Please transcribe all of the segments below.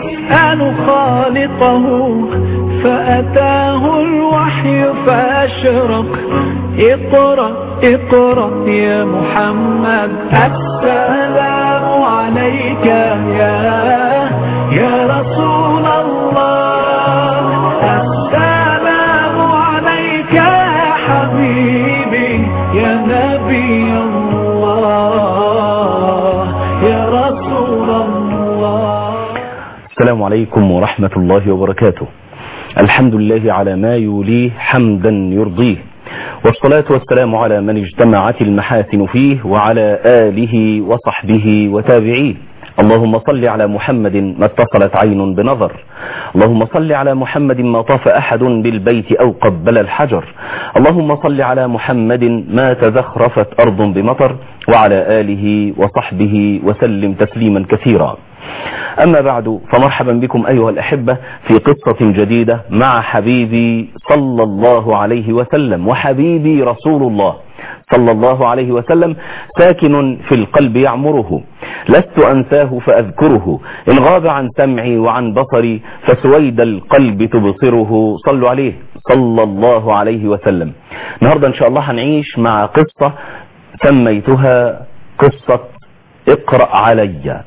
يسأل خالقه فأتاه الوحي فأشرق اقرأ اقرأ يا محمد السلام عليك يا يا رسول الله السلام عليك يا حبيبي يا نبي الله يا رسول الله السلام عليكم ورحمة الله وبركاته الحمد لله على ما يوليه حمدا يرضيه والصلاة والسلام على من اجتمعت المحاسن فيه وعلى آله وصحبه وتابعيه اللهم صل على محمد ما اتصلت عين بنظر اللهم صل على محمد ما طاف أحد بالبيت أو قبل الحجر اللهم صل على محمد ما تزخرفت أرض بمطر وعلى آله وصحبه وسلم تسليما كثيرا أما بعد فمرحبا بكم أيها الأحبة في قصة جديدة مع حبيبي صلى الله عليه وسلم وحبيبي رسول الله صلى الله عليه وسلم ساكن في القلب يعمره لست أنساه فأذكره إن غاب عن سمعي وعن بصري فسويد القلب تبصره صلوا عليه صلى الله عليه وسلم النهاردة إن شاء الله هنعيش مع قصة سميتها قصة اقرأ علي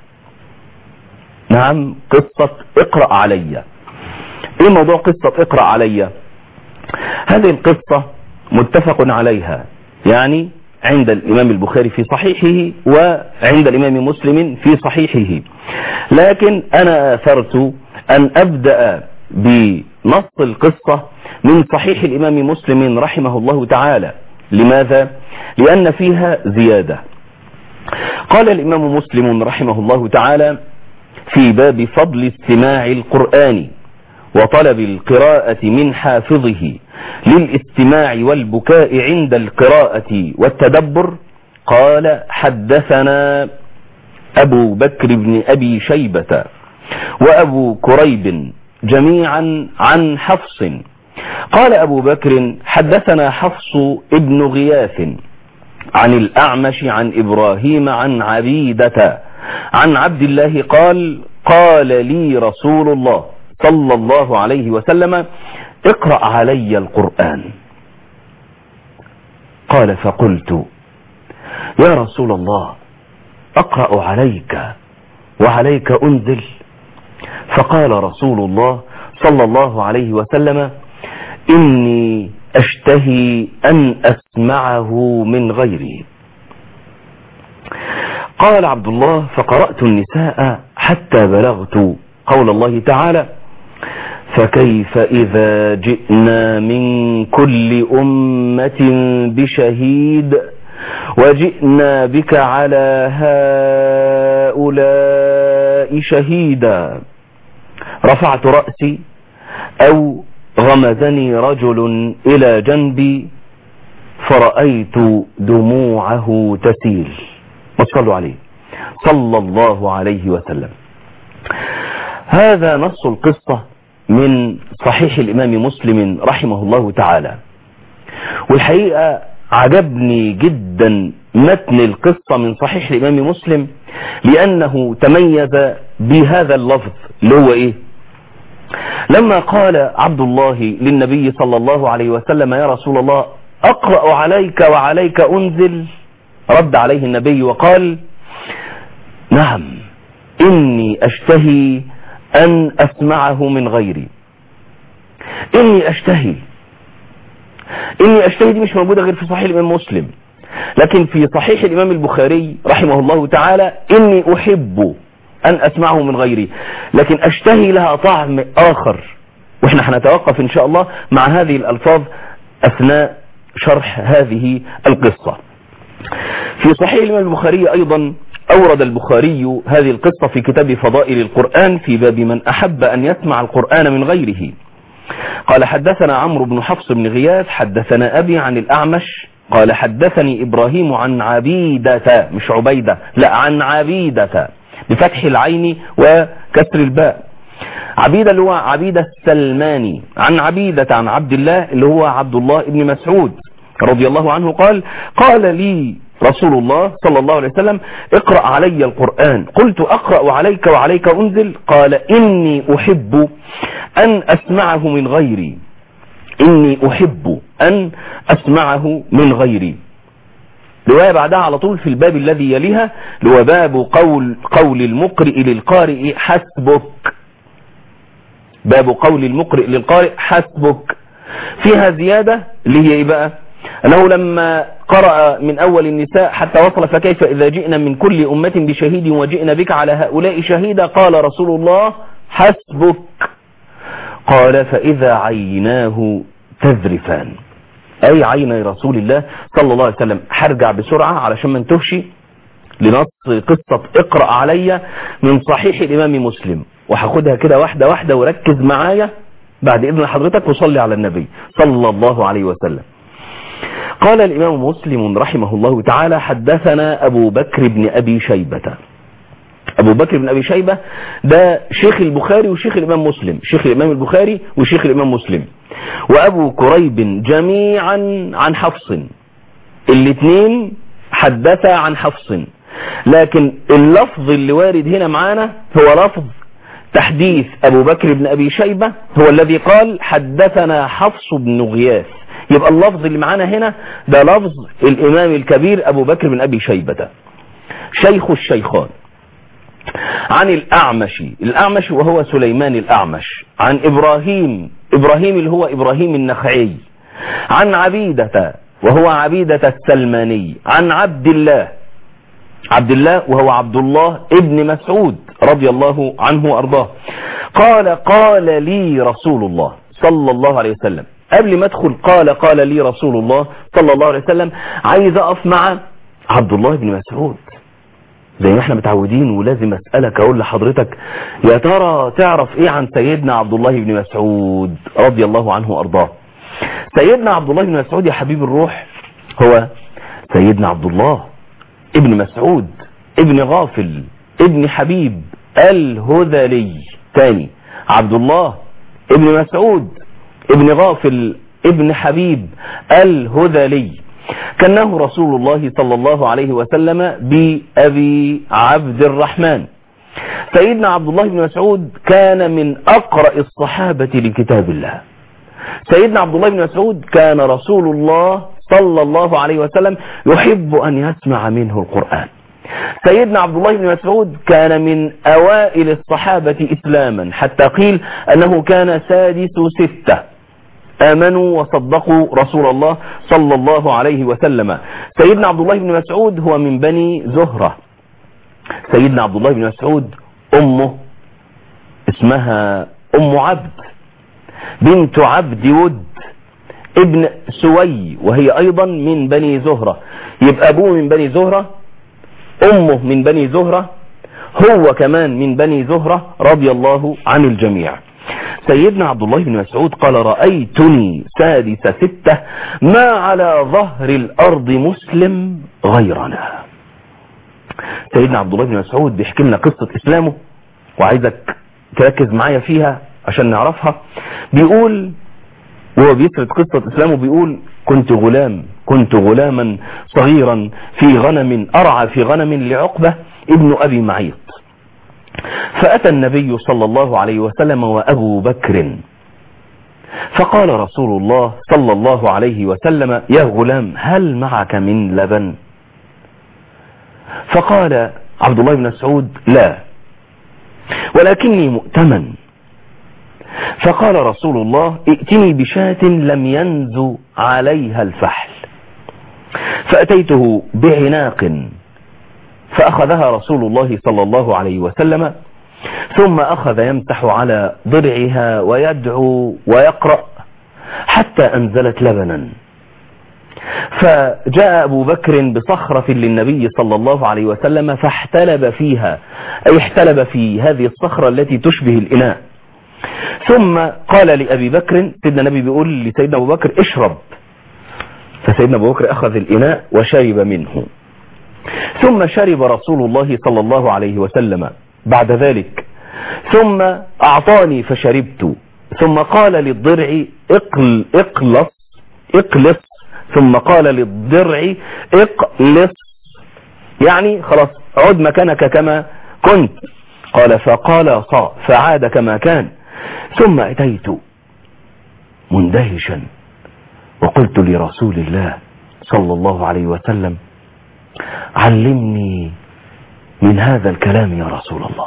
نعم قصة اقرأ علي ايه موضوع قصة اقرأ علي هذه القصة متفق عليها يعني عند الإمام البخاري في صحيحه وعند الإمام مسلم في صحيحه لكن أنا أثرت أن أبدأ بنص القصة من صحيح الإمام مسلم رحمه الله تعالى لماذا؟ لأن فيها زيادة قال الإمام مسلم رحمه الله تعالى في باب فضل استماع القرآن وطلب القراءة من حافظه للاستماع والبكاء عند القراءة والتدبر قال حدثنا أبو بكر بن أبي شيبة وأبو كريب جميعا عن حفص قال أبو بكر حدثنا حفص ابن غياث عن الأعمش عن إبراهيم عن عبيدة عن عبد الله قال قال لي رسول الله صلى الله عليه وسلم اقرأ علي القرآن قال فقلت يا رسول الله أقرأ عليك وعليك أنزل فقال رسول الله صلى الله عليه وسلم إني أشتهي أن أسمعه من غيري قال عبد الله فقرأت النساء حتى بلغت قول الله تعالى فكيف إذا جئنا من كل أمة بشهيد وجئنا بك على هؤلاء شهيدا رفعت رأسي أو غمزني رجل إلى جنبي فرأيت دموعه تسيل وصلوا عليه صلى الله عليه وسلم هذا نص القصة من صحيح الإمام مسلم رحمه الله تعالى والحقيقة عجبني جدا متن القصة من صحيح الإمام مسلم لأنه تميز بهذا اللفظ اللي هو إيه لما قال عبد الله للنبي صلى الله عليه وسلم يا رسول الله أقرأ عليك وعليك أنزل رد عليه النبي وقال نعم إني أشتهي أن أسمعه من غيري إني أشتهي إني أشتهي دي مش موجودة غير في صحيح الإمام مسلم لكن في صحيح الإمام البخاري رحمه الله تعالى إني أحب أن أسمعه من غيري لكن أشتهي لها طعم آخر وإحنا هنتوقف إن شاء الله مع هذه الألفاظ أثناء شرح هذه القصة في صحيح الإمام البخاري أيضا أورد البخاري هذه القصة في كتاب فضائل القرآن في باب من أحب أن يسمع القرآن من غيره قال حدثنا عمرو بن حفص بن غياث حدثنا أبي عن الأعمش قال حدثني إبراهيم عن عبيدة مش عبيدة لا عن عبيدة بفتح العين وكسر الباء عبيدة اللي هو عبيدة السلماني عن عبيدة عن عبد الله اللي هو عبد الله بن مسعود رضي الله عنه قال قال لي رسول الله صلى الله عليه وسلم اقرأ علي القرآن قلت أقرأ عليك وعليك أنزل قال إني أحب أن أسمعه من غيري إني أحب أن أسمعه من غيري رواية بعدها على طول في الباب الذي يليها هو باب قول, قول المقرئ للقارئ حسبك باب قول المقرئ للقارئ حسبك فيها زيادة اللي هي ايه بقى انه لما قرأ من اول النساء حتى وصل فكيف اذا جئنا من كل امة بشهيد وجئنا بك على هؤلاء شهيدا قال رسول الله حسبك قال فاذا عيناه تذرفان اي عيني رسول الله صلى الله عليه وسلم هرجع بسرعة علشان ما انتهش لنص قصة اقرأ علي من صحيح الامام مسلم وهاخدها كده واحدة واحدة وركز معايا بعد اذن حضرتك وصلي على النبي صلى الله عليه وسلم قال الامام مسلم رحمه الله تعالى حدثنا ابو بكر بن ابي شيبة ابو بكر بن ابي شيبة ده شيخ البخاري وشيخ الامام مسلم شيخ الامام البخاري وشيخ الامام مسلم وابو كريب جميعا عن حفص الاثنين حدثا عن حفص لكن اللفظ اللي وارد هنا معانا هو لفظ تحديث ابو بكر بن ابي شيبة هو الذي قال حدثنا حفص بن غياث يبقى اللفظ اللي معانا هنا ده لفظ الامام الكبير ابو بكر بن ابي شيبة شيخ الشيخان عن الأعمش الأعمش وهو سليمان الأعمش عن إبراهيم إبراهيم اللي هو إبراهيم النخعي عن عبيدة وهو عبيدة السلماني عن عبد الله عبد الله وهو عبد الله ابن مسعود رضي الله عنه وأرضاه قال قال لي رسول الله صلى الله عليه وسلم قبل ما ادخل قال قال لي رسول الله صلى الله عليه وسلم عايز اقف مع عبد الله بن مسعود زي ما احنا متعودين ولازم اسألك اقول لحضرتك يا ترى تعرف ايه عن سيدنا عبد الله بن مسعود رضي الله عنه وارضاه سيدنا عبد الله بن مسعود يا حبيب الروح هو سيدنا عبد الله ابن مسعود ابن غافل ابن حبيب الهذلي تاني عبد الله ابن مسعود ابن غافل ابن حبيب الهذلي كنه رسول الله صلى الله عليه وسلم بأبي عبد الرحمن سيدنا عبد الله بن مسعود كان من أقرأ الصحابة لكتاب الله سيدنا عبد الله بن مسعود كان رسول الله صلى الله عليه وسلم يحب أن يسمع منه القرآن سيدنا عبد الله بن مسعود كان من أوائل الصحابة إسلاما حتى قيل أنه كان سادس ستة آمنوا وصدقوا رسول الله صلى الله عليه وسلم سيدنا عبد الله بن مسعود هو من بني زهرة سيدنا عبد الله بن مسعود أمه اسمها أم عبد بنت عبد ود ابن سوي وهي أيضا من بني زهرة يبقى أبوه من بني زهرة أمه من بني زهرة هو كمان من بني زهرة رضي الله عن الجميع سيدنا عبد الله بن مسعود قال رأيتني سادس ستة ما على ظهر الأرض مسلم غيرنا سيدنا عبد الله بن مسعود بيحكي لنا قصة إسلامه وعايزك تركز معايا فيها عشان نعرفها بيقول وهو بيسرد قصة إسلامه بيقول كنت غلام كنت غلاما صغيرا في غنم أرعى في غنم لعقبة ابن أبي معيط فأتى النبي صلى الله عليه وسلم وأبو بكر فقال رسول الله صلى الله عليه وسلم يا غلام هل معك من لبن فقال عبد الله بن مسعود لا ولكني مؤتمن فقال رسول الله ائتني بشاة لم ينزو عليها الفحل فأتيته بعناق فأخذها رسول الله صلى الله عليه وسلم ثم أخذ يمسح على ضرعها ويدعو ويقرأ حتى أنزلت لبنا فجاء أبو بكر بصخرة للنبي صلى الله عليه وسلم فاحتلب فيها أي احتلب في هذه الصخرة التي تشبه الإناء ثم قال لأبي بكر سيدنا النبي بيقول لسيدنا أبو بكر اشرب فسيدنا أبو بكر أخذ الإناء وشرب منه ثم شرب رسول الله صلى الله عليه وسلم بعد ذلك ثم أعطاني فشربت ثم قال للضرع اقل اقلص اقلص ثم قال للضرع اقلص يعني خلاص عد مكانك كما كنت قال فقال صا فعاد كما كان ثم أتيت مندهشا وقلت لرسول الله صلى الله عليه وسلم علمني من هذا الكلام يا رسول الله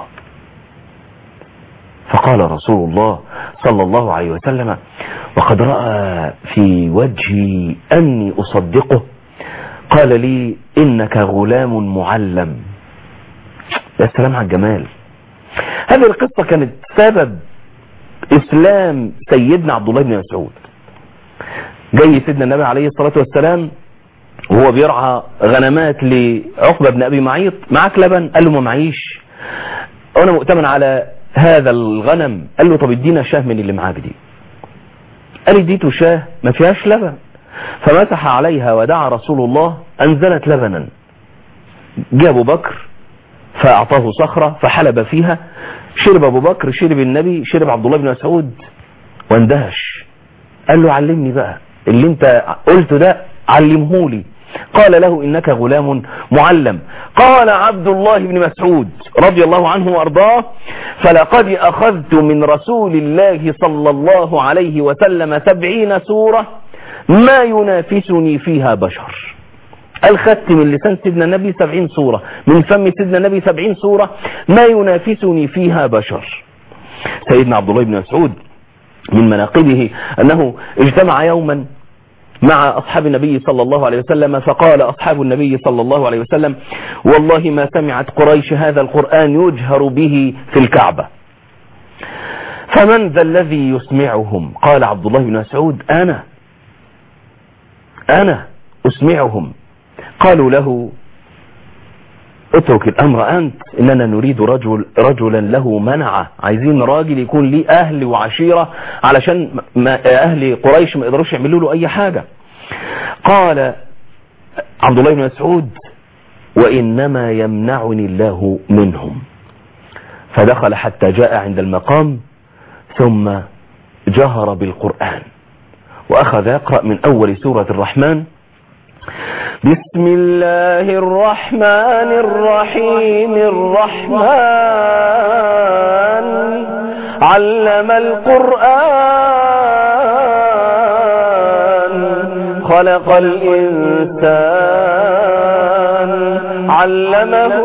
فقال رسول الله صلى الله عليه وسلم وقد رأى في وجهي أني أصدقه قال لي إنك غلام معلم يا سلام على الجمال هذه القصة كانت سبب إسلام سيدنا عبد الله بن مسعود جاي سيدنا النبي عليه الصلاة والسلام وهو بيرعى غنمات لعقبة بن أبي معيط معاك لبن قال له ما معيش أنا مؤتمن على هذا الغنم قال له طب ادينا شاه من اللي معاك دي قال اديته شاه ما فيهاش لبن فمسح عليها ودعا رسول الله أنزلت لبنا جاء أبو بكر فأعطاه صخرة فحلب فيها شرب أبو بكر شرب النبي شرب عبد الله بن مسعود واندهش قال له علمني بقى اللي انت قلته ده علمهولي قال له إنك غلام معلم قال عبد الله بن مسعود رضي الله عنه وأرضاه فلقد أخذت من رسول الله صلى الله عليه وسلم سبعين سورة ما ينافسني فيها بشر الخدت من لسان سيدنا النبي سبعين سورة من فم سيدنا النبي سبعين سورة ما ينافسني فيها بشر سيدنا عبد الله بن مسعود من مناقبه أنه اجتمع يوما مع أصحاب النبي صلى الله عليه وسلم فقال أصحاب النبي صلى الله عليه وسلم والله ما سمعت قريش هذا القرآن يجهر به في الكعبة فمن ذا الذي يسمعهم قال عبد الله بن مسعود أنا أنا أسمعهم قالوا له اترك الأمر أنت إننا نريد رجل رجلا له منعة عايزين راجل يكون ليه أهل وعشيرة علشان ما أهل قريش ما يقدروش يعملوا له أي حاجة قال عبد الله بن مسعود وإنما يمنعني الله منهم فدخل حتى جاء عند المقام ثم جهر بالقرآن وأخذ يقرأ من أول سورة الرحمن بسم الله الرحمن الرحيم الرحمن علم القرآن خلق الإنسان علمه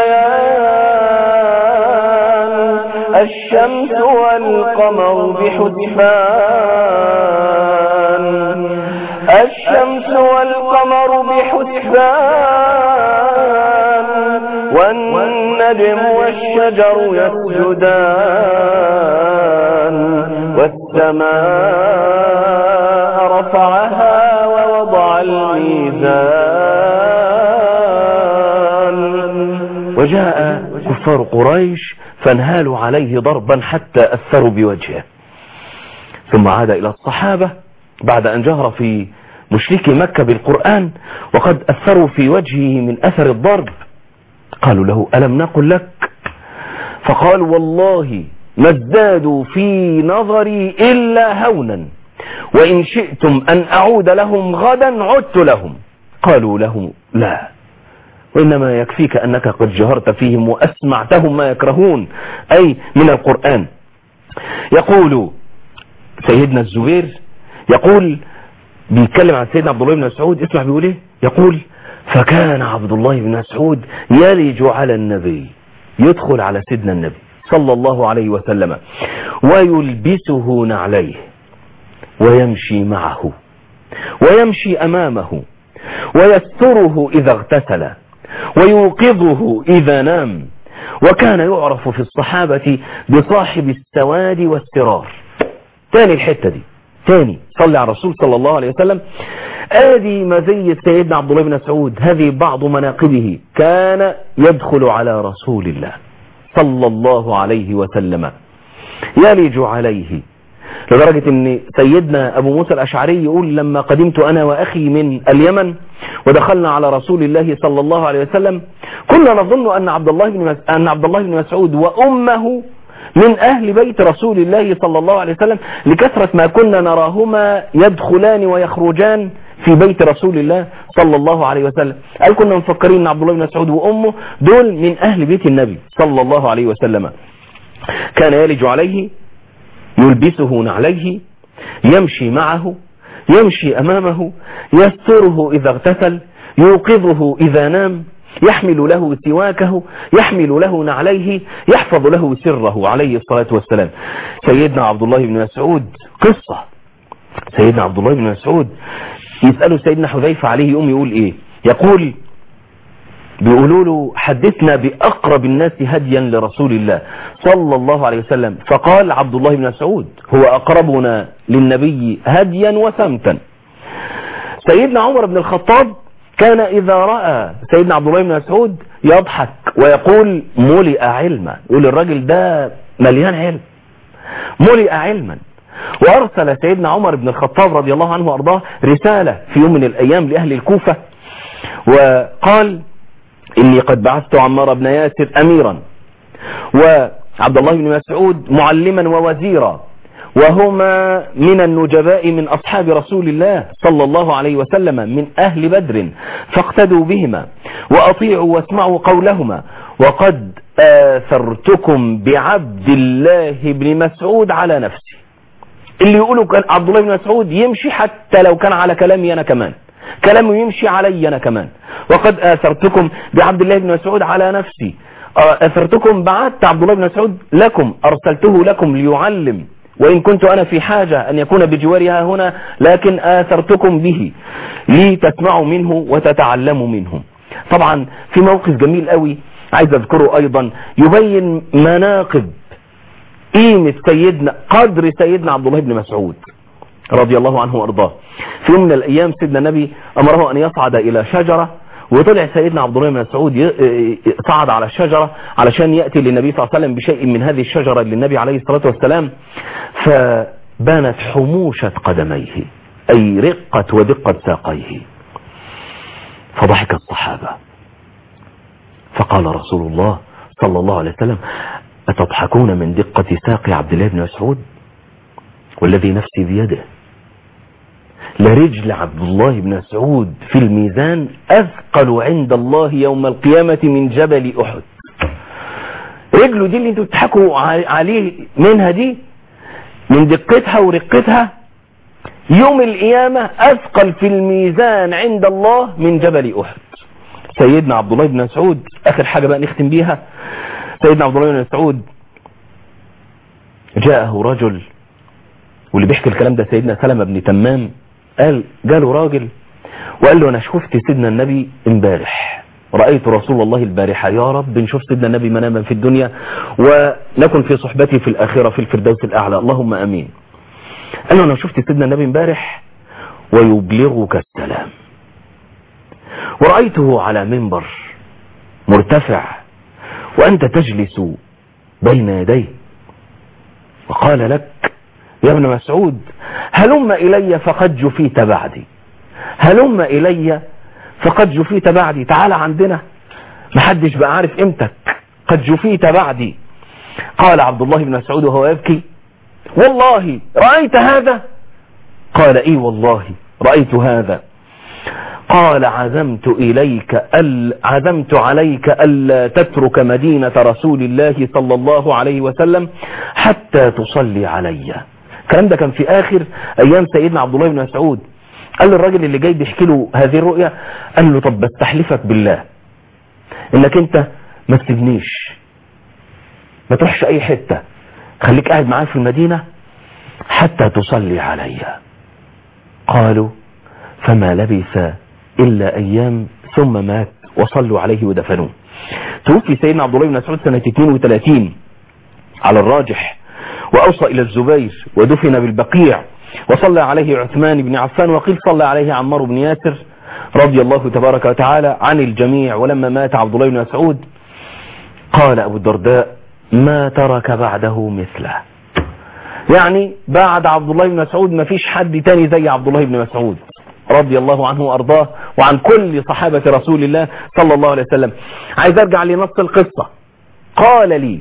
البيان الشمس والقمر بحسبان الشمس والقمر بحسبان والنجم والشجر يسجدان والسماء رفعها ووضع الميزان وجاء كفار قريش فانهالوا عليه ضربا حتى أثروا بوجهه ثم عاد إلى الصحابة بعد أن جهر في مشركي مكة بالقرآن وقد أثروا في وجهه من أثر الضرب قالوا له ألم نقل لك فقال والله ما ازدادوا في نظري إلا هونا وإن شئتم أن أعود لهم غدا عدت لهم قالوا له لا وإنما يكفيك أنك قد جهرت فيهم وأسمعتهم ما يكرهون أي من القرآن يقول سيدنا الزبير يقول بيتكلم عن سيدنا عبد الله بن مسعود اسمع بيقول ايه يقول فكان عبد الله بن مسعود يلج على النبي يدخل على سيدنا النبي صلى الله عليه وسلم ويلبسه نعليه ويمشي معه ويمشي أمامه ويستره إذا اغتسل ويوقظه إذا نام وكان يعرف في الصحابة بصاحب السواد والسرار تاني الحتة دي تاني صلي على الرسول صلى الله عليه وسلم ادي مزية سيدنا عبد الله بن مسعود هذه بعض مناقبه كان يدخل على رسول الله صلى الله عليه وسلم يلج عليه لدرجة ان سيدنا ابو موسى الاشعري يقول لما قدمت انا واخي من اليمن ودخلنا على رسول الله صلى الله عليه وسلم كنا نظن ان عبد الله بن ان عبد الله بن مسعود وامه من أهل بيت رسول الله صلى الله عليه وسلم لكثرة ما كنا نراهما يدخلان ويخرجان في بيت رسول الله صلى الله عليه وسلم قال كنا مفكرين ان عبد الله بن مسعود وامه دول من اهل بيت النبي صلى الله عليه وسلم كان يلج عليه يلبسه نعليه يمشي معه يمشي امامه يستره اذا اغتسل يوقظه اذا نام يحمل له سواكه يحمل له نعليه يحفظ له سره عليه الصلاة والسلام سيدنا عبد الله بن مسعود قصة سيدنا عبد الله بن مسعود يسأله سيدنا حذيفة عليه يوم يقول ايه يقول بيقولوا له حدثنا بأقرب الناس هديا لرسول الله صلى الله عليه وسلم فقال عبد الله بن مسعود هو أقربنا للنبي هديا وسمتا سيدنا عمر بن الخطاب كان إذا رأى سيدنا عبد الله بن مسعود يضحك ويقول ملئ علما يقول الراجل ده مليان علم ملئ علما وأرسل سيدنا عمر بن الخطاب رضي الله عنه وأرضاه رسالة في يوم من الأيام لأهل الكوفة وقال إني قد بعثت عمار بن ياسر أميرا وعبد الله بن مسعود معلما ووزيرا وهما من النجباء من أصحاب رسول الله صلى الله عليه وسلم من أهل بدر فاقتدوا بهما وأطيعوا واسمعوا قولهما وقد آثرتكم بعبد الله بن مسعود على نفسي اللي يقولوا كان عبد الله بن مسعود يمشي حتى لو كان على كلامي أنا كمان كلامه يمشي علي أنا كمان وقد آثرتكم بعبد الله بن مسعود على نفسي آثرتكم بعثت عبد الله بن مسعود لكم أرسلته لكم ليعلم وإن كنت أنا في حاجة أن يكون بجوارها هنا لكن آثرتكم به لتسمعوا منه وتتعلموا منه طبعا في موقف جميل قوي عايز أذكره أيضا يبين مناقب قيمة سيدنا قدر سيدنا عبد الله بن مسعود رضي الله عنه وارضاه في يوم من الايام سيدنا النبي امره ان يصعد الى شجرة وطلع سيدنا عبد الله بن مسعود صعد على الشجرة علشان يأتي للنبي صلى الله عليه وسلم بشيء من هذه الشجرة للنبي عليه الصلاة والسلام فبانت حموشة قدميه أي رقة ودقة ساقيه فضحك الصحابة فقال رسول الله صلى الله عليه وسلم أتضحكون من دقة ساق عبد الله بن مسعود والذي نفسي بيده لرجل عبد الله بن مسعود في الميزان أثقل عند الله يوم القيامة من جبل أحد رجله دي اللي انتوا بتضحكوا عليه منها دي من دقتها ورقتها يوم القيامة أثقل في الميزان عند الله من جبل أحد سيدنا عبد الله بن مسعود آخر حاجة بقى نختم بيها سيدنا عبد الله بن مسعود جاءه رجل واللي بيحكي الكلام ده سيدنا سلمة بن تمام قال جاله راجل وقال له انا شفت سيدنا النبي امبارح رأيت رسول الله البارحة يا رب نشوف سيدنا النبي مناما في الدنيا ونكن في صحبتي في الآخرة في الفردوس الأعلى اللهم أمين قال له انا شفت سيدنا النبي امبارح ويبلغك السلام ورأيته على منبر مرتفع وأنت تجلس بين يديه وقال لك يا ابن مسعود هلم إلي فقد جفيت بعدي هلم إلي فقد جفيت بعدي تعال عندنا محدش بقى عارف امتك قد جفيت بعدي قال عبد الله بن مسعود وهو يبكي والله رأيت هذا قال اي والله رأيت هذا قال عزمت إليك أل عزمت عليك ألا تترك مدينة رسول الله صلى الله عليه وسلم حتى تصلي علي الكلام ده كان في آخر أيام سيدنا عبد الله بن مسعود قال له الراجل اللي جاي بيحكي له هذه الرؤيا قال له طب بستحلفك بالله انك انت ما تسيبنيش ما تروحش اي حتة خليك قاعد معايا في المدينة حتى تصلي علي قالوا فما لبث إلا أيام ثم مات وصلوا عليه ودفنوه توفي سيدنا عبد الله بن مسعود سنة 32 على الراجح وأوصى إلى الزبير ودفن بالبقيع وصلى عليه عثمان بن عفان وقيل صلى عليه عمار بن ياسر رضي الله تبارك وتعالى عن الجميع ولما مات عبد الله بن مسعود قال أبو الدرداء ما ترك بعده مثله يعني بعد عبد الله بن مسعود ما فيش حد تاني زي عبد الله بن مسعود رضي الله عنه وأرضاه وعن كل صحابة رسول الله صلى الله عليه وسلم عايز أرجع لنص القصة قال لي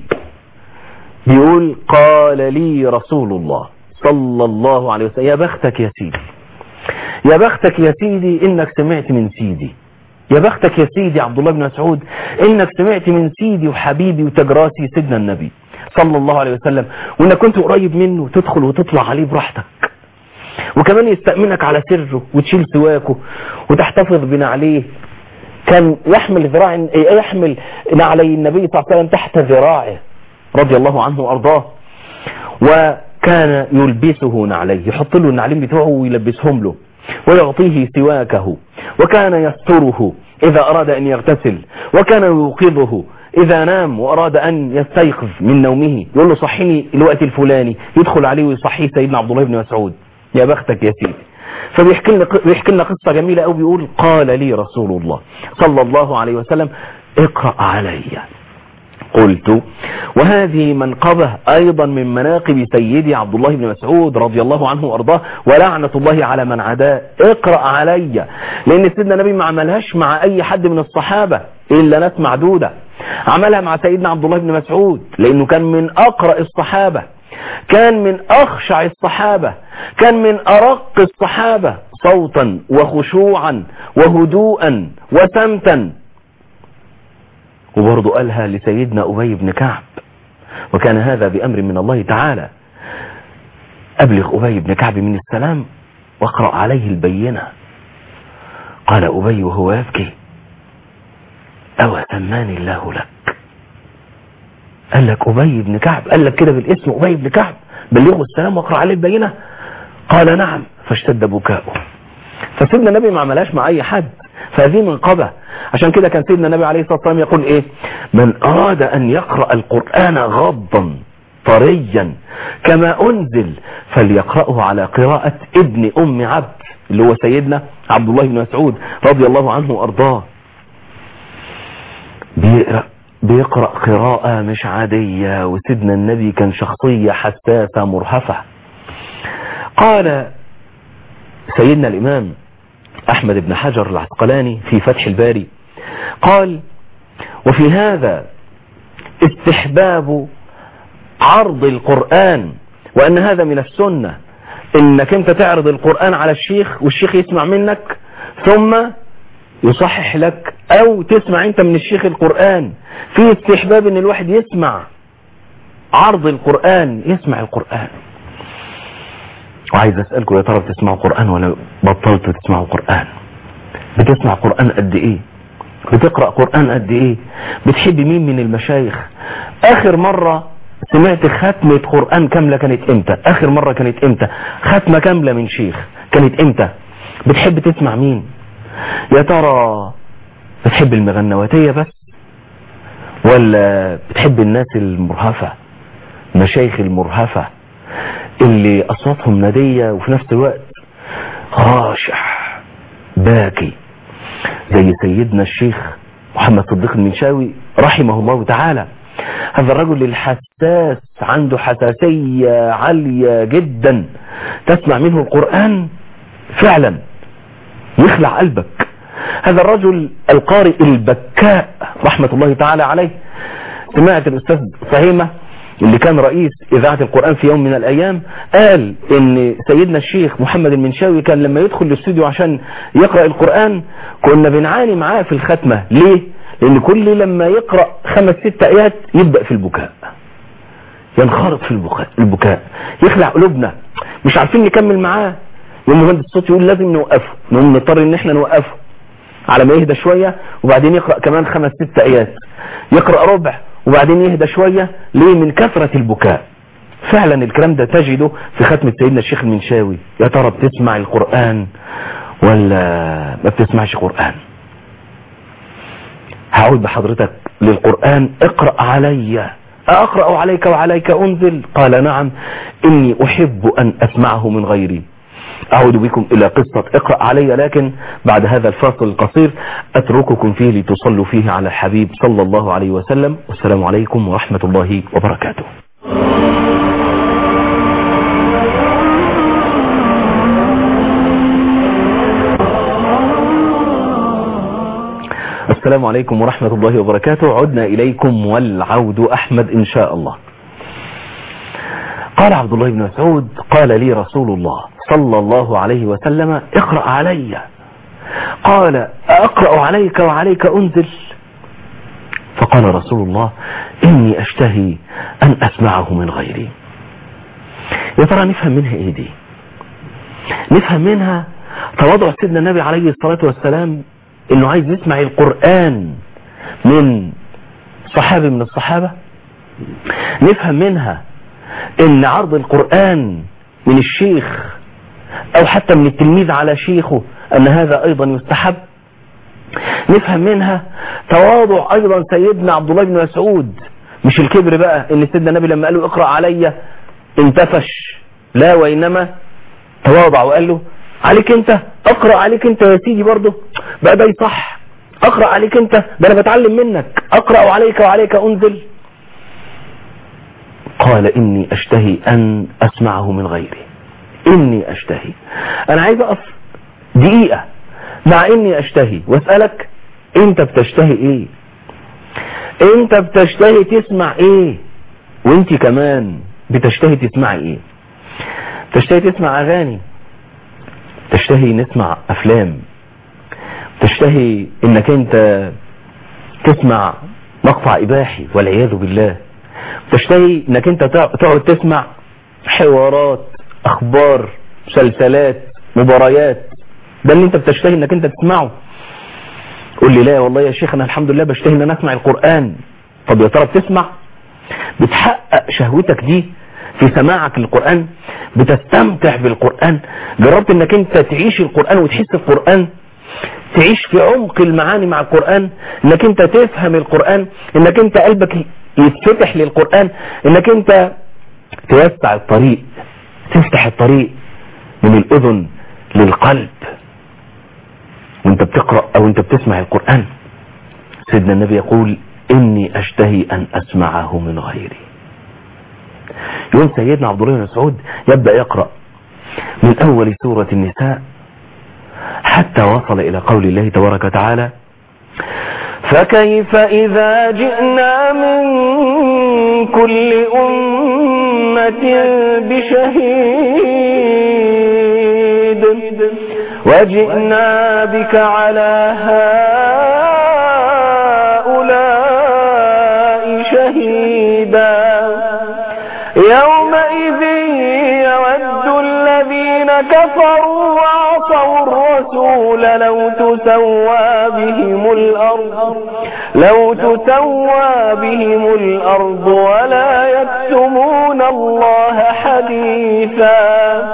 بيقول قال لي رسول الله صلى الله عليه وسلم يا بختك يا سيدي يا بختك يا سيدي انك سمعت من سيدي يا بختك يا سيدي عبد الله بن مسعود انك سمعت من سيدي وحبيبي وتجراسي سيدنا النبي صلى الله عليه وسلم وانك كنت قريب منه تدخل وتطلع عليه براحتك وكمان يستأمنك على سره وتشيل سواكه وتحتفظ بنعليه كان يحمل ذراع يحمل نعلي النبي صلى الله عليه وسلم تحت ذراعه رضي الله عنه وارضاه وكان يلبسه نعليه يحط له النعلين بتوعه ويلبسهم له ويعطيه سواكه وكان يستره إذا أراد أن يغتسل وكان يوقظه إذا نام وأراد أن يستيقظ من نومه يقول له صحيني الوقت الفلاني يدخل عليه ويصحيه سيدنا عبد الله بن مسعود يا بختك يا سيدي فبيحكي لنا بيحكي لنا قصة جميلة قوي بيقول قال لي رسول الله صلى الله عليه وسلم اقرأ علي قلت وهذه منقبة أيضا من مناقب سيدي عبد الله بن مسعود رضي الله عنه وأرضاه ولعنة الله على من عداه اقرأ علي لأن سيدنا النبي ما عملهاش مع أي حد من الصحابة إلا ناس معدودة عملها مع سيدنا عبد الله بن مسعود لأنه كان من أقرأ الصحابة كان من أخشع الصحابة كان من أرق الصحابة صوتا وخشوعا وهدوءا وسمتا وبرضه قالها لسيدنا أبي بن كعب وكان هذا بأمر من الله تعالى أبلغ أبي بن كعب من السلام واقرأ عليه البينة قال أبي وهو يبكي أو سماني الله لك قال لك أبي بن كعب قال لك كده بالاسم أبي بن كعب بلغه السلام واقرأ عليه البينة قال نعم فاشتد بكاؤه فسيدنا النبي ما عملهاش مع أي حد فهذه منقبة عشان كده كان سيدنا النبي عليه الصلاة والسلام يقول ايه من اراد ان يقرأ القرآن غضا طريا كما انزل فليقرأه على قراءة ابن ام عبد اللي هو سيدنا عبد الله بن مسعود رضي الله عنه وارضاه بيقرأ بيقرأ قراءة مش عادية وسيدنا النبي كان شخصية حساسة مرهفة قال سيدنا الامام أحمد بن حجر العسقلاني في فتح الباري قال وفي هذا استحباب عرض القرآن وأن هذا من السنة إنك أنت تعرض القرآن على الشيخ والشيخ يسمع منك ثم يصحح لك أو تسمع أنت من الشيخ القرآن في استحباب إن الواحد يسمع عرض القرآن يسمع القرآن وعايز اسألكم يا ترى بتسمعوا قرآن ولا بطلتوا تسمعوا قرآن بتسمع قرآن قد ايه بتقرأ قرآن قد ايه بتحب مين من المشايخ اخر مرة سمعت ختمة قرآن كاملة كانت امتى اخر مرة كانت امتى ختمة كاملة من شيخ كانت امتى بتحب تسمع مين يا ترى بتحب المغنواتية بس ولا بتحب الناس المرهفة مشايخ المرهفة اللي اصواتهم ندية وفي نفس الوقت خاشع باكي زي سيدنا الشيخ محمد صديق المنشاوي رحمه الله تعالى هذا الرجل الحساس عنده حساسية عالية جدا تسمع منه القرآن فعلا يخلع قلبك هذا الرجل القارئ البكاء رحمة الله تعالى عليه سمعت الأستاذ فهيمة اللي كان رئيس إذاعة القرآن في يوم من الأيام قال إن سيدنا الشيخ محمد المنشاوي كان لما يدخل الاستوديو عشان يقرأ القرآن كنا بنعاني معاه في الختمة ليه؟ لأن كل لما يقرأ خمس ست آيات يبدأ في البكاء ينخرط في البكاء, البكاء يخلع قلوبنا مش عارفين نكمل معاه يوم مهندس الصوت يقول لازم نوقفه نقوم نضطر ان احنا نوقفه على ما يهدى شوية وبعدين يقرأ كمان خمس ست آيات يقرأ ربع وبعدين يهدى شوية ليه من كثرة البكاء فعلا الكلام ده تجده في ختمة سيدنا الشيخ المنشاوي يا ترى بتسمع القرآن ولا ما بتسمعش قرآن هعود بحضرتك للقرآن اقرأ علي أقرأ عليك وعليك أنزل قال نعم إني أحب أن أسمعه من غيري أعود بكم إلى قصة اقرأ علي لكن بعد هذا الفاصل القصير أترككم فيه لتصلوا فيه على الحبيب صلى الله عليه وسلم والسلام عليكم ورحمة الله وبركاته السلام عليكم ورحمة الله وبركاته عدنا إليكم والعود أحمد إن شاء الله قال عبد الله بن مسعود قال لي رسول الله صلى الله عليه وسلم اقرأ علي قال أقرأ عليك وعليك أنزل فقال رسول الله إني أشتهي أن أسمعه من غيري يا ترى نفهم منها إيه دي نفهم منها تواضع سيدنا النبي عليه الصلاة والسلام إنه عايز يسمع القرآن من صحابي من الصحابة نفهم منها إن عرض القرآن من الشيخ أو حتى من التلميذ على شيخه أن هذا أيضا يستحب نفهم منها تواضع أيضا سيدنا عبد الله بن مسعود مش الكبر بقى إن سيدنا النبي لما قال له اقرأ علي انتفش لا وإنما تواضع وقال له عليك انت اقرأ عليك انت يا سيدي برضه بقى ده صح اقرأ عليك انت ده انا بتعلم منك اقرأ عليك وعليك انزل قال اني اشتهي ان اسمعه من غيري اني اشتهي انا عايز اقف دقيقة مع اني اشتهي واسألك انت بتشتهي ايه انت بتشتهي تسمع ايه وانت كمان بتشتهي تسمعي ايه تشتهي تسمع اغاني تشتهي نسمع افلام تشتهي انك انت تسمع مقطع اباحي والعياذ بالله تشتهي انك انت تقعد تسمع حوارات اخبار مسلسلات مباريات ده اللي انت بتشتهي انك انت تسمعه قول لي لا والله يا شيخ انا الحمد لله بشتهي ان انا اسمع القرآن طب يا ترى بتسمع بتحقق شهوتك دي في سماعك للقرآن بتستمتع بالقرآن جربت انك انت تعيش القرآن وتحس القرآن تعيش في عمق المعاني مع القرآن انك انت تفهم القرآن انك انت قلبك يتفتح للقرآن انك انت توسع الطريق تفتح الطريق من الاذن للقلب وانت بتقرأ او انت بتسمع القرآن سيدنا النبي يقول اني اشتهي ان اسمعه من غيري يوم سيدنا عبد الله بن مسعود يبدأ يقرأ من اول سورة النساء حتى وصل الى قول الله تبارك وتعالى فكيف إذا جئنا من كل أمة بشهيد وجئنا بك على هؤلاء شهيدا يومئذ يود الذين كفروا وعصوا الرسول لو تسوى بهم الأرض لو تسوى بهم الأرض ولا يكتمون الله حديثا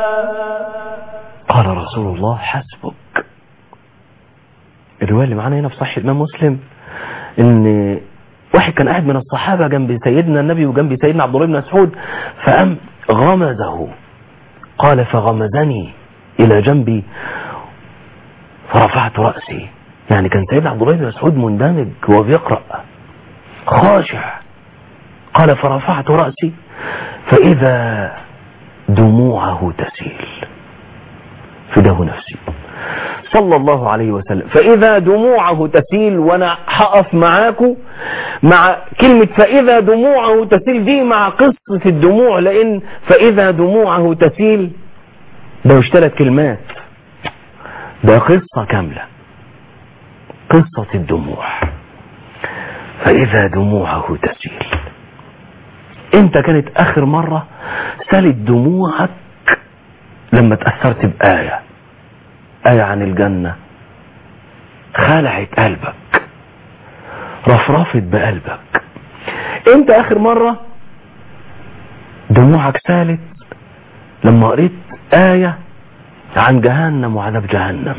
قال رسول الله حسبك الرواية اللي معانا هنا في صحيح الإمام مسلم ان واحد كان قاعد من الصحابة جنب سيدنا النبي وجنب سيدنا عبد الله بن مسعود فقام غمزه قال فغمزني إلى جنبي فرفعت رأسي يعني كان سيدنا عبد الله بن مسعود مندمج وهو بيقرأ خاشع قال فرفعت رأسي فإذا دموعه تسيل فداه نفسي صلى الله عليه وسلم فإذا دموعه تسيل وأنا هقف معاكم مع كلمة فإذا دموعه تسيل دي مع قصة الدموع لأن فإذا دموعه تسيل ده مش ثلاث كلمات ده قصة كاملة قصة الدموع فإذا دموعه تسيل انت كانت اخر مرة سالت دموعك لما تأثرت بآية آية عن الجنة خلعت قلبك رفرفت بقلبك انت اخر مرة دموعك سالت لما قريت آية عن جهنم وعذاب جهنم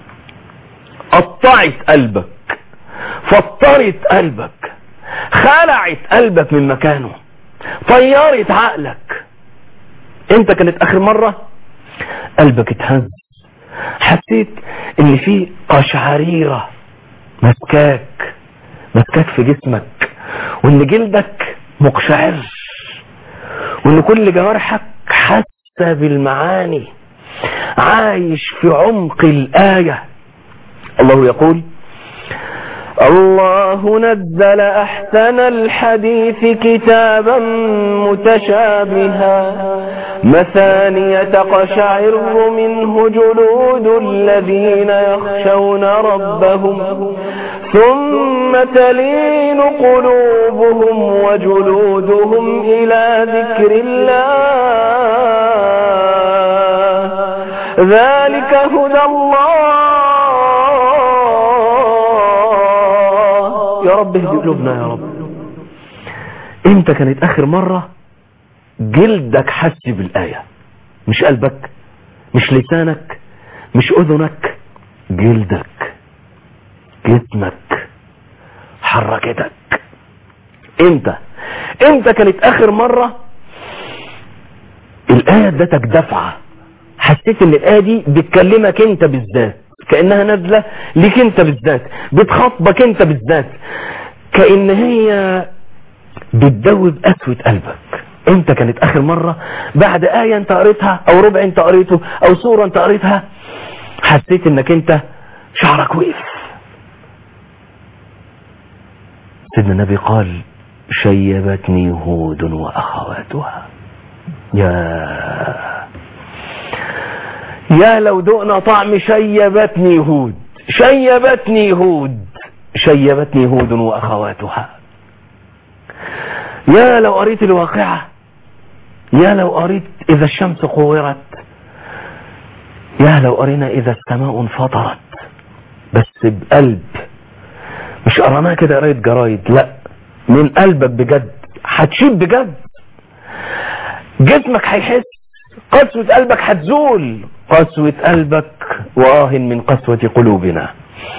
قطعت قلبك فطرت قلبك خلعت قلبك من مكانه طيرت عقلك انت كانت اخر مرة قلبك اتهز حسيت ان في قشعريرة مسكاك مسكاك في جسمك وان جلدك مقشعر وان كل جوارحك حاسة بالمعاني عايش في عمق الآية الله يقول الله نزل أحسن الحديث كتابا متشابها مثانية تقشعر منه جلود الذين يخشون ربهم ثم تلين قلوبهم وجلودهم إلى ذكر الله ذلك هدى الله يا رب اهدي قلوبنا يا رب امتى كانت اخر مرة جلدك حس بالآية مش قلبك مش لسانك مش اذنك جلدك جسمك حركتك امتى امتى كانت اخر مرة الآية ادتك دفعة حسيت ان الآية دي بتكلمك انت بالذات كأنها نازلة ليك انت بالذات بتخاطبك انت بالذات كأن هي بتدوب قسوة قلبك امتى كانت اخر مرة بعد آية انت قريتها او ربع انت قريته او سورة انت قريتها حسيت انك انت شعرك وقف سيدنا النبي قال شيبتني هود واخواتها يا يا لو دقنا طعم شيبتني هود شيبتني هود شيبتني هود واخواتها يا لو قريت الواقعة يا لو قريت اذا الشمس كورت يا لو قرينا اذا السماء انفطرت بس بقلب مش قراناها كده قرايه جرايد لا من قلبك بجد هتشيب بجد جسمك هيحس قسوة قلبك هتزول قسوة قلبك واه من قسوة قلوبنا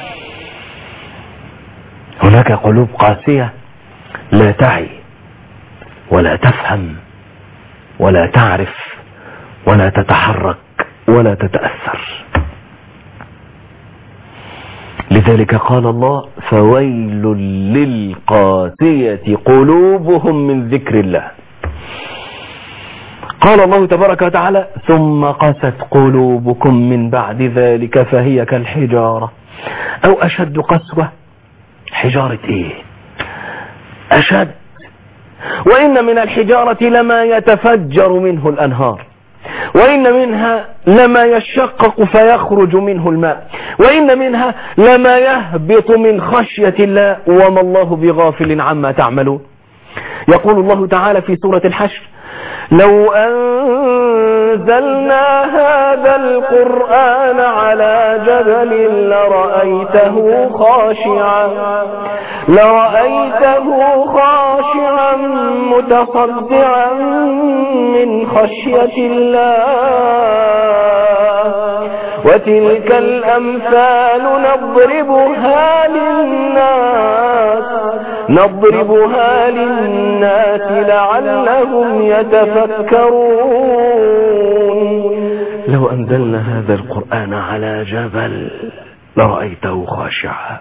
هناك قلوب قاسية لا تعي ولا تفهم ولا تعرف ولا تتحرك ولا تتأثر لذلك قال الله فويل للقاسية قلوبهم من ذكر الله قال الله تبارك وتعالى ثم قست قلوبكم من بعد ذلك فهي كالحجارة أو أشد قسوة حجارة إيه أشد وإن من الحجارة لما يتفجر منه الأنهار وإن منها لما يشقق فيخرج منه الماء وإن منها لما يهبط من خشية الله وما الله بغافل عما تعملون يقول الله تعالى في سورة الحشر لو أنزلنا هذا القرآن على جبل لرأيته خاشعا لرأيته خاشعا متصدعا من خشية الله وتلك الأمثال نضربها للناس نضربها للناس لعلهم يتفكرون لو أنزلنا هذا القرآن على جبل لرأيته خاشعا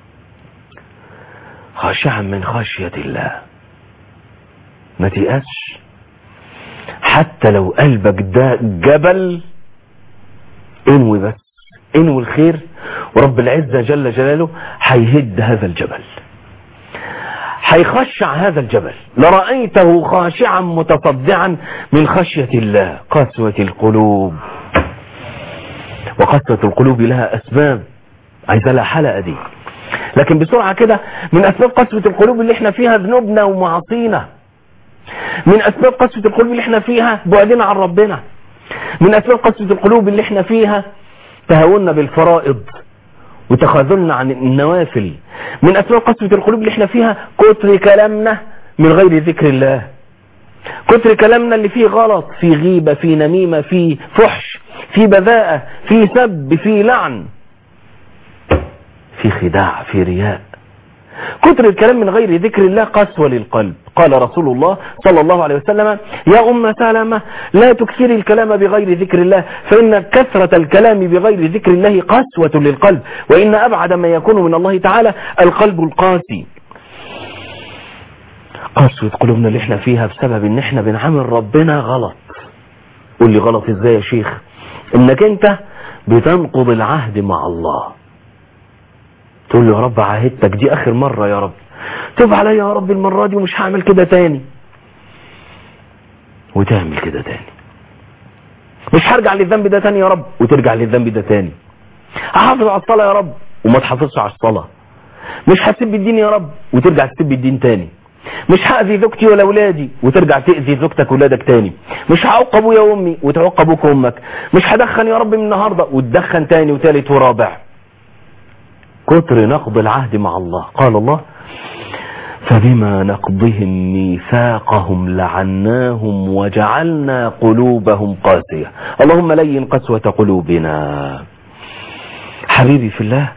خاشعا من خشية الله ما تيأسش حتى لو قلبك ده جبل انوي بس انوي الخير ورب العزة جل جلاله هيهد هذا الجبل هيخشع هذا الجبل لرأيته خاشعا متصدعا من خشية الله قسوة القلوب وقسوة القلوب لها أسباب عايزة لها حلقة دي لكن بسرعة كده من أسباب قسوة القلوب اللي احنا فيها ذنوبنا ومعاصينا من أسباب قسوة القلوب اللي احنا فيها بعدنا عن ربنا من أسباب قسوة القلوب اللي احنا فيها تهاوننا بالفرائض وتخاذلنا عن النوافل من أسباب قسوة القلوب اللي احنا فيها كتر كلامنا من غير ذكر الله كتر كلامنا اللي فيه غلط في غيبة في نميمة في فحش في بذاءة في سب في لعن في خداع في رياء كتر الكلام من غير ذكر الله قسوة للقلب قال رسول الله صلى الله عليه وسلم يا أم سلمة لا تكثري الكلام بغير ذكر الله فإن كثرة الكلام بغير ذكر الله قسوة للقلب وإن أبعد ما يكون من الله تعالى القلب القاسي قسوة قلوبنا اللي احنا فيها بسبب ان احنا بنعامل ربنا غلط قول لي غلط ازاي يا شيخ انك انت بتنقض العهد مع الله تقول له يا رب عاهدتك دي اخر مرة يا رب تب عليا يا رب المرة دي ومش هعمل كده تاني وتعمل كده تاني مش هرجع للذنب ده تاني يا رب وترجع للذنب ده تاني هحافظ على الصلاة يا رب وما تحافظش على الصلاة مش هسيب الدين يا رب وترجع تسيب الدين تاني مش هأذي زوجتي ولا اولادي وترجع تأذي زوجتك واولادك تاني مش هعق ابويا وامي وتعق ابوك وامك مش هدخن يا رب من النهارده وتدخن تاني وتالت ورابع كتر نقض العهد مع الله قال الله فبما نقضهم ميثاقهم لعناهم وجعلنا قلوبهم قاسية اللهم لين قسوة قلوبنا حبيبي في الله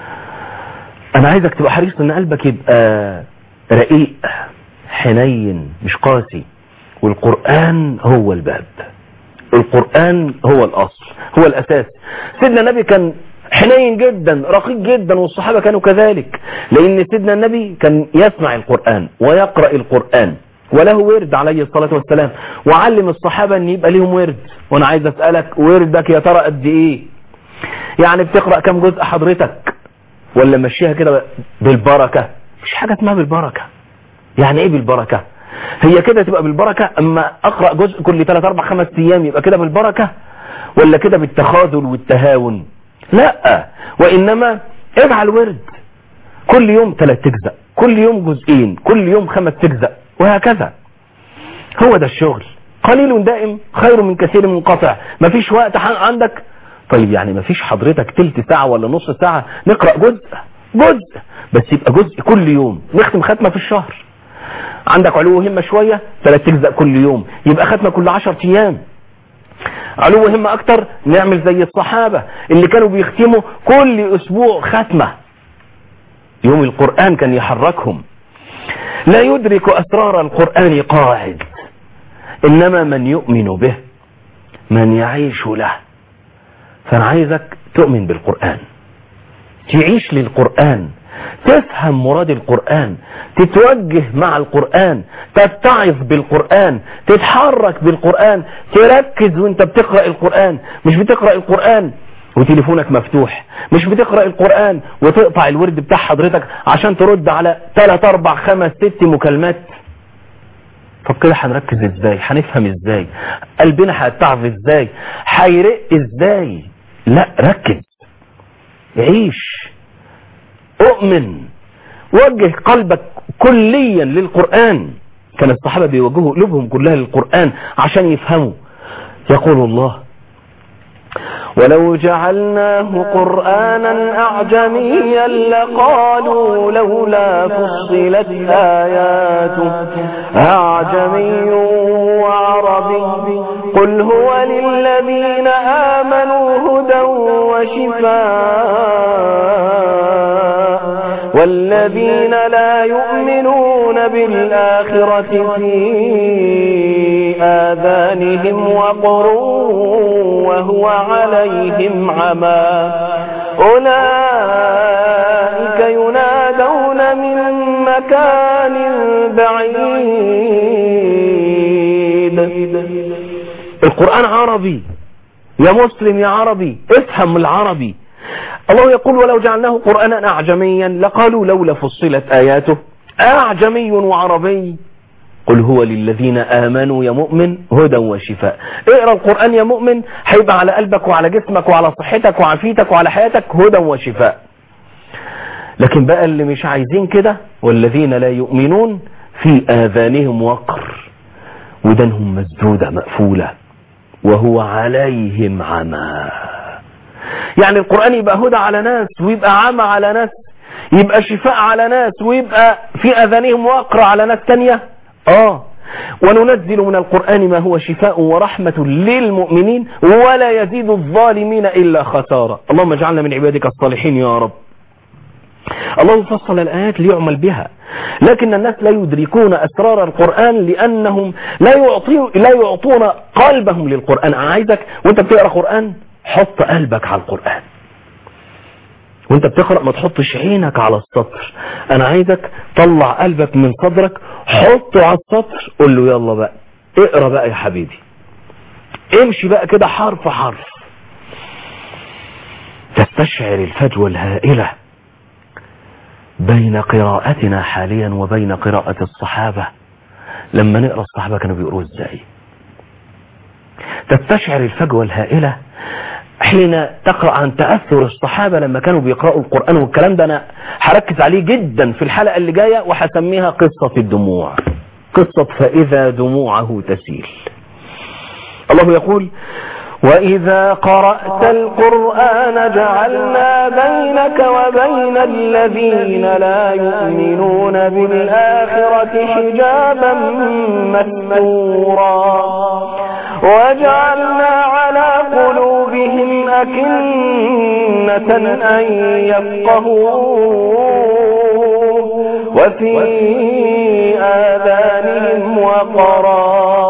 انا عايزك تبقى حريص ان قلبك يبقى رقيق حنين مش قاسي والقرآن هو الباب القرآن هو الأصل هو الأساس سيدنا النبي كان حنين جدا رقيق جدا والصحابة كانوا كذلك لأن سيدنا النبي كان يسمع القرآن ويقرأ القرآن وله ورد عليه الصلاة والسلام وعلم الصحابة أن يبقى لهم ورد وأنا عايز أسألك وردك يا ترى قد إيه يعني بتقرأ كم جزء حضرتك ولا مشيها كده بالبركة مش حاجة اسمها بالبركة يعني ايه بالبركة هي كده تبقى بالبركة اما اقرأ جزء كل 3 4 5 ايام يبقى كده بالبركة ولا كده بالتخاذل والتهاون لا وانما اجعل ورد كل يوم ثلاث تجزأ كل يوم جزئين كل يوم خمس تجزأ وهكذا هو ده الشغل قليل دائم خير من كثير منقطع مفيش وقت عندك طيب يعني مفيش حضرتك تلت ساعة ولا نص ساعة نقرأ جزء جزء بس يبقى جزء كل يوم نختم ختمة في الشهر عندك علو همة شوية ثلاث تجزأ كل يوم يبقى ختمة كل عشر ايام علو همة اكتر نعمل زي الصحابة اللي كانوا بيختموا كل اسبوع ختمة يوم القرآن كان يحركهم لا يدرك اسرار القرآن قاعد انما من يؤمن به من يعيش له فانا عايزك تؤمن بالقرآن تعيش للقرآن تفهم مراد القرآن تتوجه مع القرآن تتعظ بالقرآن تتحرك بالقرآن تركز وانت بتقرأ القرآن مش بتقرأ القرآن وتليفونك مفتوح مش بتقرأ القرآن وتقطع الورد بتاع حضرتك عشان ترد على 3 4 5 6 مكالمات طب كده هنركز ازاي هنفهم ازاي قلبنا هيتعظ ازاي هيرق ازاي لا ركز عيش اؤمن وجه قلبك كليا للقرآن كان الصحابة بيوجهوا قلوبهم كلها للقرآن عشان يفهموا يقول الله ولو جعلناه قرآنا أعجميا لقالوا لولا فصلت آياته أعجمي وعربي قل هو للذين آمنوا هدى وشفاء والذين لا يؤمنون بالآخرة في آذانهم وقر وهو عليهم عمى أولئك ينادون من مكان بعيد القرآن عربي يا مسلم يا عربي افهم العربي الله يقول ولو جعلناه قرآنا أعجميا لقالوا لولا فصلت آياته أعجمي وعربي قل هو للذين آمنوا يا مؤمن هدى وشفاء اقرأ القرآن يا مؤمن هيبقى على قلبك وعلى جسمك وعلى صحتك وعافيتك وعلى حياتك هدى وشفاء لكن بقى اللي مش عايزين كده والذين لا يؤمنون في آذانهم وقر ودنهم مسدودة مقفولة وهو عليهم عمى يعني القرآن يبقى هدى على ناس ويبقى عمى على ناس يبقى شفاء على ناس ويبقى في أذانهم وقر على ناس تانية آه وننزل من القرآن ما هو شفاء ورحمة للمؤمنين ولا يزيد الظالمين إلا خسارة اللهم اجعلنا من عبادك الصالحين يا رب الله فصل الآيات ليعمل بها لكن الناس لا يدركون أسرار القرآن لأنهم لا, يعطي لا يعطون قلبهم للقرآن أنا عايزك وانت بتقرأ قرآن حط قلبك على القرآن وانت بتقرأ ما تحطش عينك على السطر انا عايزك طلع قلبك من صدرك حطه على السطر قول له يلا بقى اقرأ بقى يا حبيبي امشي بقى كده حرف حرف تستشعر الفجوة الهائلة بين قراءتنا حاليا وبين قراءة الصحابة لما نقرأ الصحابة كانوا بيقروا ازاي تستشعر الفجوة الهائلة حين تقرأ عن تأثر الصحابة لما كانوا بيقرأوا القرآن والكلام ده أنا هركز عليه جدا في الحلقة اللي جاية وهسميها قصة الدموع قصة فإذا دموعه تسيل الله يقول وإذا قرأت القرآن جعلنا بينك وبين الذين لا يؤمنون بالآخرة حجابا مستورا وجعلنا على قلوبهم أكنة أن يفقهوه وفي آذانهم وقرا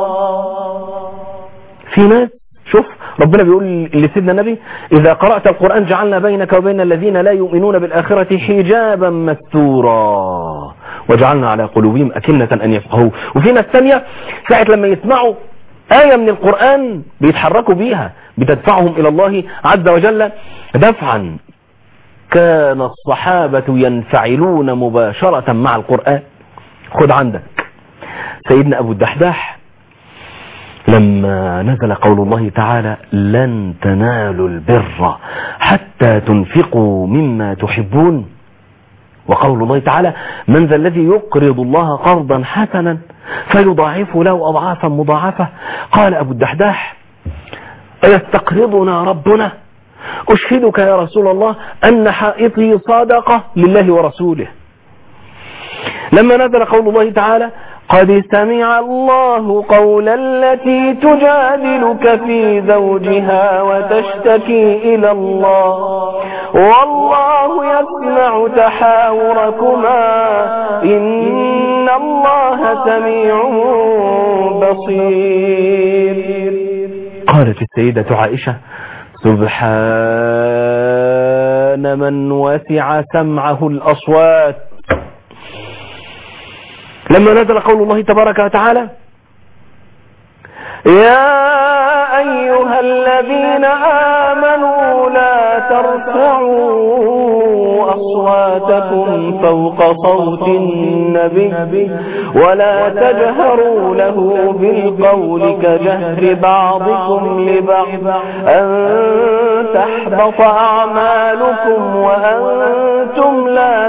في ناس شوف ربنا بيقول لسيدنا النبي إذا قرأت القرآن جعلنا بينك وبين الذين لا يؤمنون بالآخرة حجابا مستورا وجعلنا على قلوبهم أكنة أن يفقهوا وفي ناس ثانية ساعة لما يسمعوا آية من القرآن بيتحركوا بيها بتدفعهم إلى الله عز وجل دفعا كان الصحابة ينفعلون مباشرة مع القرآن خد عندك سيدنا أبو الدحداح لما نزل قول الله تعالى لن تنالوا البر حتى تنفقوا مما تحبون وقول الله تعالى من ذا الذي يقرض الله قرضا حسنا فيضاعف له أضعافا مضاعفة قال أبو الدحداح أيستقرضنا ربنا أشهدك يا رسول الله أن حائطي صادقة لله ورسوله لما نزل قول الله تعالى قد سمع الله قول التي تجادلك في زوجها وتشتكي إلى الله والله يسمع تحاوركما إن الله سميع بصير قالت السيدة عائشة سبحان من وسع سمعه الأصوات لما نزل قول الله تبارك وتعالى يا أيها الذين آمنوا لا ترفعوا أصواتكم فوق صوت النبي ولا تجهروا له بالقول كجهر بعضكم لبعض أن تحبط أعمالكم وأنتم لا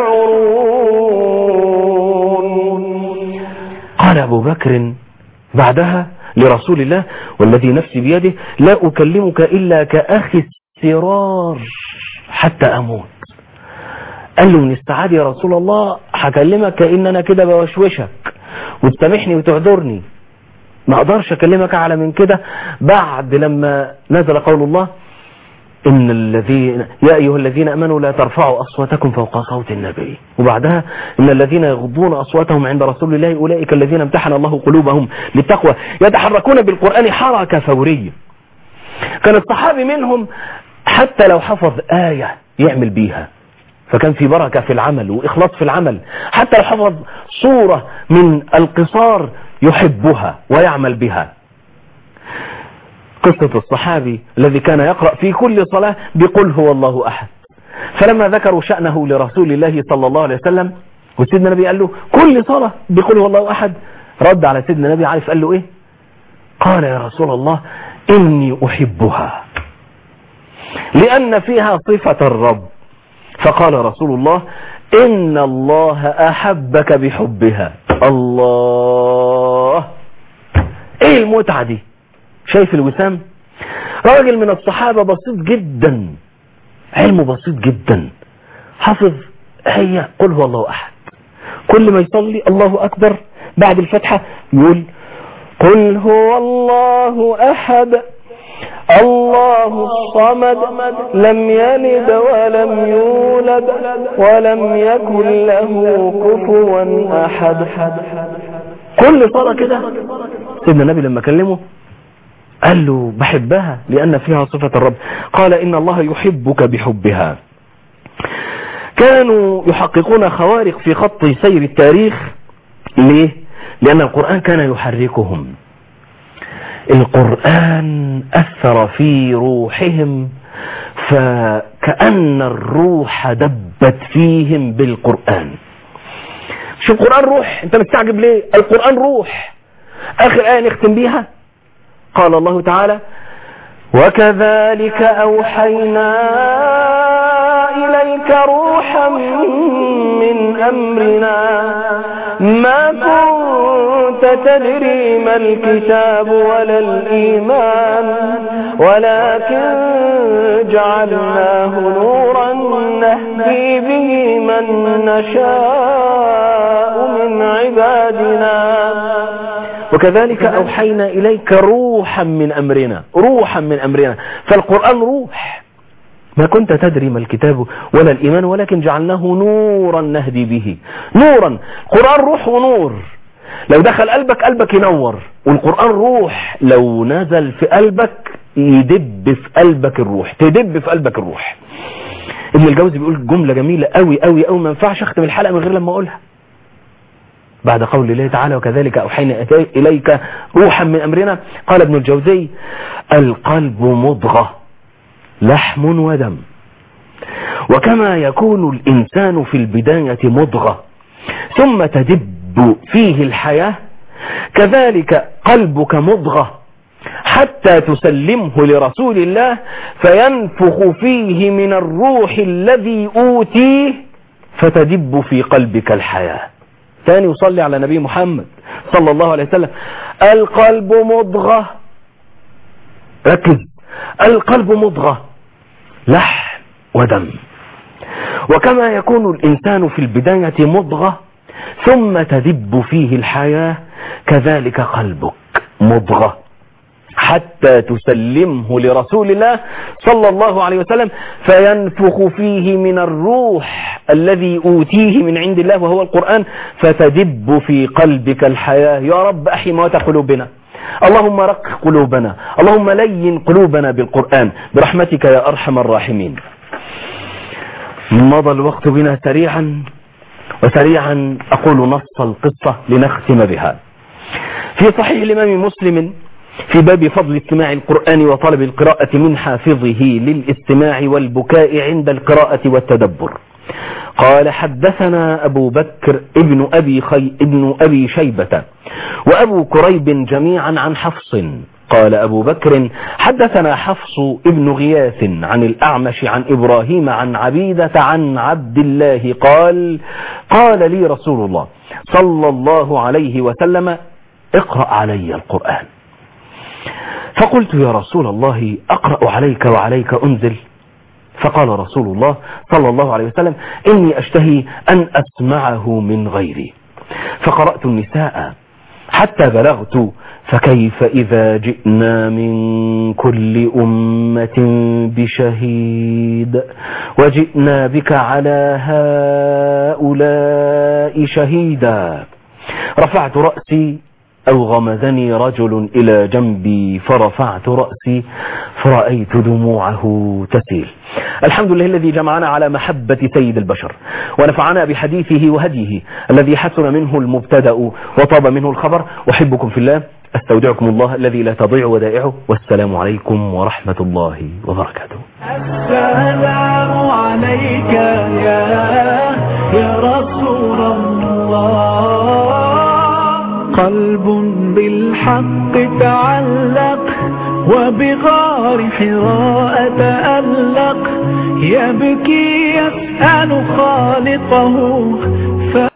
تشعرون قال أبو بكر بعدها لرسول الله والذي نفسي بيده لا أكلمك إلا كأخي السرار حتى أموت قال له من استعاد يا رسول الله هكلمك كأن أنا كده بوشوشك وتسامحني وتعذرني ما أقدرش أكلمك على من كده بعد لما نزل قول الله إن الذين يا أيها الذين أمنوا لا ترفعوا أصواتكم فوق صوت النبي وبعدها إن الذين يغضون أصواتهم عند رسول الله أولئك الذين امتحن الله قلوبهم للتقوى يتحركون بالقرآن حركة فورية كان الصحابي منهم حتى لو حفظ آية يعمل بيها فكان في بركة في العمل وإخلاص في العمل حتى لو حفظ صورة من القصار يحبها ويعمل بها قصة الصحابي الذي كان يقرأ في كل صلاة بقل هو الله أحد فلما ذكروا شأنه لرسول الله صلى الله عليه وسلم وسيدنا النبي قال له كل صلاة بقل هو الله أحد رد على سيدنا النبي عارف قال له إيه قال يا رسول الله إني أحبها لأن فيها صفة الرب فقال رسول الله إن الله أحبك بحبها الله إيه المتعة دي شايف الوسام راجل من الصحابة بسيط جدا علمه بسيط جدا حافظ هي قل هو الله أحد كل ما يصلي الله أكبر بعد الفتحة يقول قل هو الله أحد الله الصمد لم يلد ولم يولد ولم يكن له كفوا أحد كل صلاة كده سيدنا النبي لما كلمه قال له بحبها لأن فيها صفة الرب قال إن الله يحبك بحبها كانوا يحققون خوارق في خط سير التاريخ ليه؟ لأن القرآن كان يحركهم القرآن أثر في روحهم فكأن الروح دبت فيهم بالقرآن مش القرآن روح انت مستعجب ليه القرآن روح آخر آية نختم بيها قال الله تعالى وكذلك أوحينا إليك روحا من أمرنا ما كنت تدري ما الكتاب ولا الإيمان ولكن جعلناه نورا نهدي به من نشاء من عبادنا وكذلك أوحينا إليك روحا من أمرنا روحا من أمرنا فالقرآن روح ما كنت تدري ما الكتاب ولا الإيمان ولكن جعلناه نورا نهدي به نورا القرآن روح ونور لو دخل قلبك قلبك ينور والقرآن روح لو نزل في قلبك يدب في قلبك الروح تدب في قلبك الروح ابن الجوزي بيقول جملة جميلة قوي قوي قوي ما ينفعش اختم الحلقة من غير لما اقولها بعد قول الله تعالى وكذلك أوحينا إليك روحا من أمرنا قال ابن الجوزي القلب مضغة لحم ودم وكما يكون الإنسان في البداية مضغة ثم تدب فيه الحياة كذلك قلبك مضغة حتى تسلمه لرسول الله فينفخ فيه من الروح الذي أوتيه فتدب في قلبك الحياة ثاني يصلي على نبي محمد صلى الله عليه وسلم القلب مضغة ركز القلب مضغة لحم ودم وكما يكون الإنسان في البداية مضغة ثم تدب فيه الحياة كذلك قلبك مضغة حتى تسلمه لرسول الله صلى الله عليه وسلم فينفخ فيه من الروح الذي أوتيه من عند الله وهو القرآن فتدب في قلبك الحياة يا رب أحي موت قلوبنا اللهم رق قلوبنا اللهم لين قلوبنا بالقرآن برحمتك يا أرحم الراحمين مضى الوقت بنا سريعا وسريعا أقول نص القصة لنختم بها في صحيح الإمام مسلم في باب فضل استماع القرآن وطلب القراءة من حافظه للاستماع والبكاء عند القراءة والتدبر قال حدثنا أبو بكر ابن أبي, خي ابن أبي شيبة وأبو كريب جميعا عن حفص قال أبو بكر حدثنا حفص ابن غياث عن الأعمش عن إبراهيم عن عبيدة عن عبد الله قال قال لي رسول الله صلى الله عليه وسلم اقرأ علي القرآن فقلت يا رسول الله أقرأ عليك وعليك أنزل فقال رسول الله صلى الله عليه وسلم إني أشتهي أن أسمعه من غيري فقرأت النساء حتى بلغت فكيف إذا جئنا من كل أمة بشهيد وجئنا بك على هؤلاء شهيدا رفعت رأسي أو غمزني رجل إلى جنبي فرفعت رأسي فرأيت دموعه تسيل الحمد لله الذي جمعنا على محبة سيد البشر ونفعنا بحديثه وهديه الذي حسن منه المبتدأ وطاب منه الخبر أحبكم في الله أستودعكم الله الذي لا تضيع ودائعه والسلام عليكم ورحمة الله وبركاته السلام عليك يا يا رسول الله قلب بالحق تعلق وبغار حراء تألق يبكي يسأل خالقه